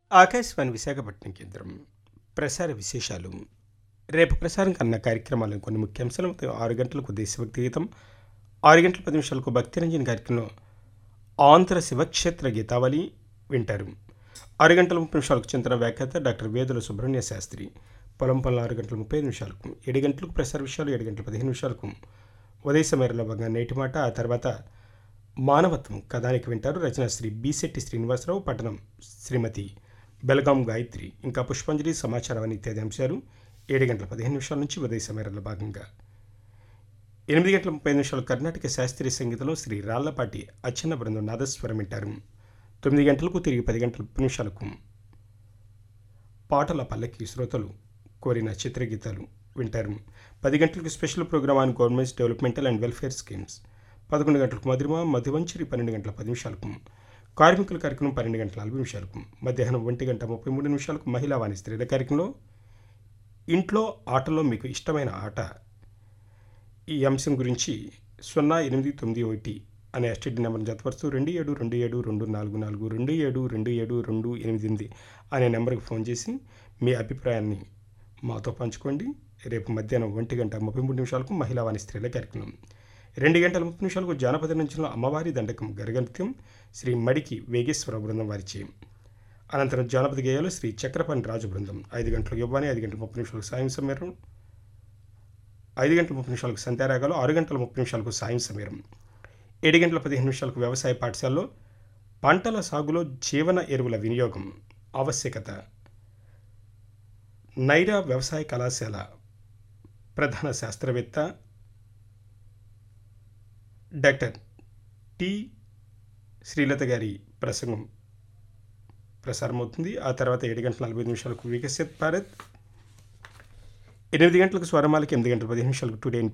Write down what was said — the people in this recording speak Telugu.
ఆకాశవాణి విశాఖపట్నం కేంద్రం ప్రసార విశేషాలు రేపు ప్రసారం కన్న కార్యక్రమాలను కొన్ని ముఖ్యాంశాలు ఉదయం ఆరు గంటలకు దేశభక్తి గీతం ఆరు గంటల పది నిమిషాలకు భక్తిరంజన్ కార్యక్రమంలో ఆంధ్ర శివక్షేత్ర గీతావళి వింటారు ఆరు గంటల ముప్పై నిమిషాలకు చింతన వ్యాఖ్యాత డాక్టర్ వేదుల సుబ్రహ్మణ్య శాస్త్రి పొలం పనులు ఆరు గంటల ముప్పై ఐదు నిమిషాలకు ఏడు గంటలకు ప్రసార విషయాలు ఏడు గంటల పదిహేను నిమిషాలకు ఉదయ సమయంలో భాగంగా నేటి మాట ఆ తర్వాత మానవత్వం కథానికి వింటారు రచన శ్రీ బిశెట్టి శ్రీనివాసరావు పట్టణం శ్రీమతి బెల్గాం గాయత్రి ఇంకా పుష్పాంజలి సమాచారం అని ఇత్యాది అంశాలు ఏడు గంటల పదిహేను నిమిషాల నుంచి ఉదయ సమయంలో భాగంగా ఎనిమిది గంటల ముప్పై నిమిషాలు కర్ణాటక శాస్త్రీయ సంగీతంలో శ్రీ రాళ్లపాటి అచ్చన్న బృందం నాదస్వరం వింటారు తొమ్మిది గంటలకు తిరిగి పది గంటల ముప్పై నిమిషాలకు పాటల పల్లకి శ్రోతలు కోరిన చిత్రగీతాలు వింటారు పది గంటలకు special programme on governments developmental and welfare schemes పదకొండు గంటలకు మధురిమ మధువంచరి పన్నెండు గంటల పది నిమిషాలకు కార్మికుల కార్యక్రమం పన్నెండు గంటల నలభై నిమిషాలకు మధ్యాహ్నం ఒంటి గంట ముప్పై మూడు నిమిషాలకు మహిళా వాణి స్త్రీల కార్యక్రమంలో ఇంట్లో ఆటలో మీకు ఇష్టమైన ఆట ఈ అంశం గురించి సున్నా ఎనిమిది తొమ్మిది ఒకటి అనే ఎస్టీడీ నెంబర్ని జతపరుస్తూ రెండు ఏడు రెండు ఏడు రెండు నాలుగు నాలుగు రెండు ఏడు రెండు ఏడు రెండు ఎనిమిది ఎనిమిది అనే నెంబర్కి ఫోన్ చేసి మీ అభిప్రాయాన్ని మాతో పంచుకోండి రేపు మధ్యాహ్నం ఒంటి గంట ముప్పై మూడు నిమిషాలకు మహిళా వాణి స్త్రీల కార్యక్రమం రెండు గంటల ముప్పై నిమిషాలకు జానపద నుంచిన అమ్మవారి దండకం గరగనృత్యం శ్రీ మడికి వేగేశ్వర బృందం వారిచే అనంతరం జానపద గేయాలు శ్రీ చక్రపాణి రాజు బృందం ఐదు గంటలకు ఇవ్వని ఐదు గంటల ముప్పై నిమిషాలకు సాయం సమీరం ఐదు గంటల ముప్పై నిమిషాలకు సంధ్యారాగాలు ఆరు గంటల ముప్పై నిమిషాలకు సాయం సమీరం ఏడు గంటల పదిహేను నిమిషాలకు వ్యవసాయ పాఠశాలలో పంటల సాగులో జీవన ఎరువుల వినియోగం ఆవశ్యకత నైరా వ్యవసాయ కళాశాల ప్రధాన శాస్త్రవేత్త డాక్టర్ టి శ్రీలత గారి ప్రసంగం ప్రసారమవుతుంది ఆ తర్వాత ఏడు గంటల నలభై ఐదు నిమిషాలకు వికసిత్ భారత్ ఎనిమిది గంటలకు స్వరమాలకి ఎనిమిది గంటల పదిహేను నిమిషాలకు టుడే ఇన్